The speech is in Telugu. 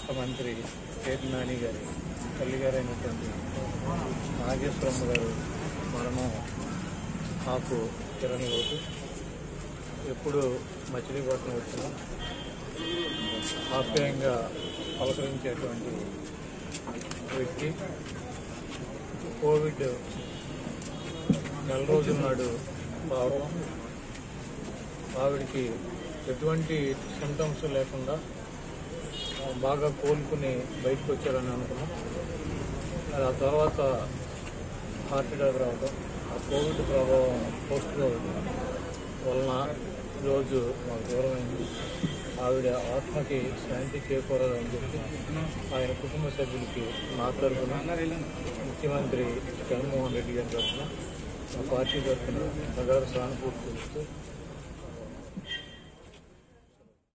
రాష్ట్ర మంత్రి కేతి నాని గారి తల్లి గారైనటువంటి నాగేశ్వరమ్మ గారు మరణం నాకు తిరని రోజు ఎప్పుడు మచిలీపట్నం వచ్చినా ఆప్యాయంగా పలకరించేటువంటి వ్యక్తి కోవిడ్ నెల రోజుల నాడు రావడం ఆవిడికి ఎటువంటి సిమ్టమ్స్ లేకుండా ఆ, బాగా కోలుకుని బయటకు వచ్చారని అనుకున్నాం మరి ఆ తర్వాత హార్ట్ అటాక్ రావడం ఆ కోవిడ్ ప్రభావం పోస్ట్ కోవిడ్ వలన ఈరోజు మాకు దూరమైంది ఆవిడ ఆత్మకి శాంతి చేకూరాలని చెప్పి ఆయన కుటుంబ సభ్యులకి నా తరఫున ముఖ్యమంత్రి జగన్మోహన్ రెడ్డి గారి తరఫున మా పార్టీ తరఫున ప్రగాఢ సానుభూతి తెలుస్తూ